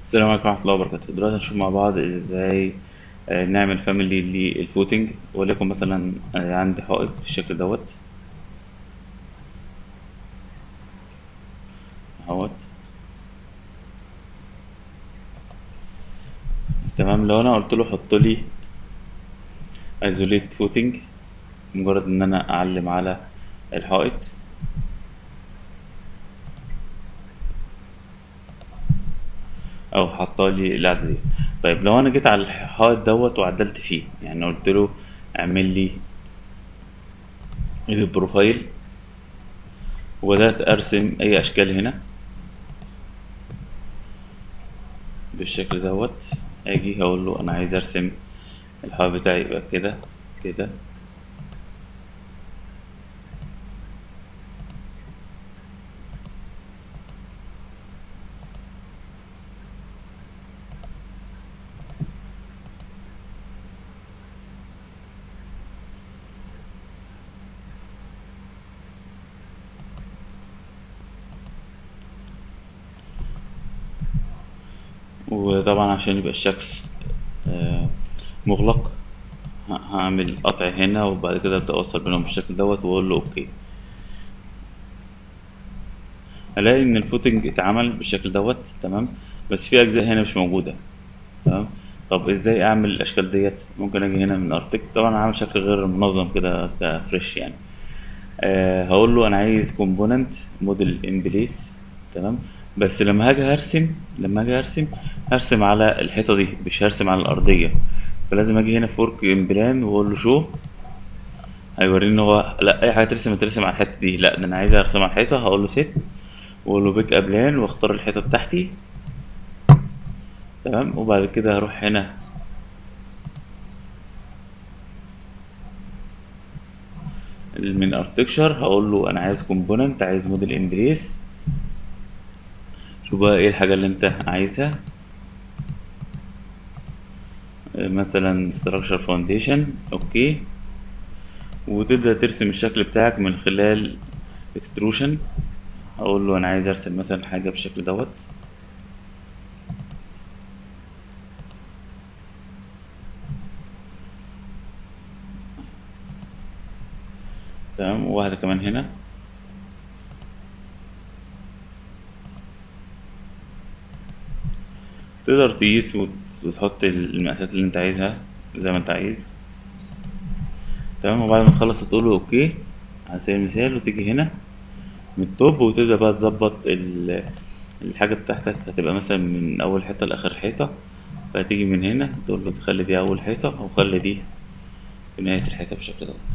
السلام عليكم ورحمة الله وبركاته دلوقتي هنشوف مع بعض ازاي آه، نعمل فاميلي للفوتنج وليكن مثلا آه، عندي حائط بالشكل دوت اهوت تمام لو انا قلت له حط لي ايزوليت فوتنج مجرد ان انا اعلم على الحائط او حطالي القعده دي طيب لو انا جيت على الحائط دوت وعدلت فيه يعني قلت له اعمل لي البروفايل وبدات ارسم اي اشكال هنا بالشكل دوت اجي هقول له انا عايز ارسم الحائط بتاعي يبقى كده كده وطبعا عشان يبقى الشكل آه، مغلق ه- هعمل قطع هنا وبعد كده ابدا اوصل بينهم بالشكل دوت واقول له اوكي الاقي ان الفوتنج اتعمل بالشكل دوت تمام بس في اجزاء هنا مش موجوده تمام طب ازاي اعمل الاشكال ديت ممكن اجي هنا من ارتك طبعا اعمل شكل غير منظم كده كفريش يعني أه هقول له انا عايز كومبوننت موديل ان بليس تمام بس لما هاجي هرسم لما هاجي هرسم هرسم على الحيطه دي مش هرسم على الارضيه فلازم اجي هنا في ورك ان بلان واقول له شو هيوريني ان هو لا اي حاجه ترسم ترسم على الحته دي لا ده انا عايز ارسم على الحيطه هقول له سيت واقول له بيك ابلان واختار الحيطه بتاعتي تمام وبعد كده هروح هنا من ارتكشر هقول له انا عايز كومبوننت عايز موديل ان بليس شوف بقى ايه الحاجه اللي انت عايزها آه، مثلا structure foundation اوكي وتبدأ ترسم الشكل بتاعك من خلال extrusion اقول له انا عايز ارسم مثلا حاجة بالشكل دوت تمام وواحدة كمان هنا تقدر تقيس وت- وتحط المقاسات اللي انت عايزها زي ما انت عايز تمام وبعد ما تخلص تقول له اوكي على سبيل المثال وتيجي هنا من التوب وتبدأ بقى تظبط ال- الحاجة بتاعتك هتبقى مثلا من أول حتة لآخر حيطة فهتيجي من هنا تقول له تخلي دي أول حيطة وخلي دي في نهاية الحيطة بالشكل دوت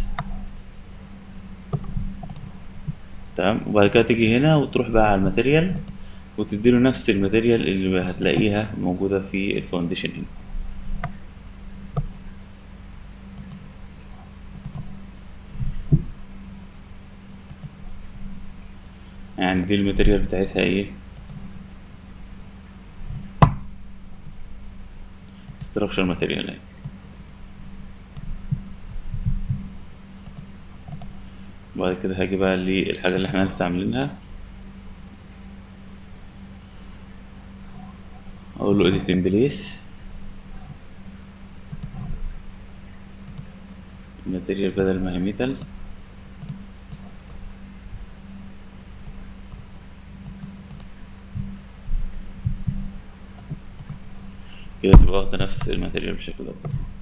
تمام وبعد كده تيجي هنا وتروح بقى على الماتيريال وتديله نفس الماتيريال اللي هتلاقيها موجودة في الفاونديشن هنا يعني دي الماتيريال بتاعتها ايه structure ماتيريال اهي وبعد كده هاجي بقى للحاجة اللي احنا لسه عاملينها اقول له edit in place الماتيريال بدل ما هي ميتال كده تبقى واخدة نفس الماتيريال بالشكل دوت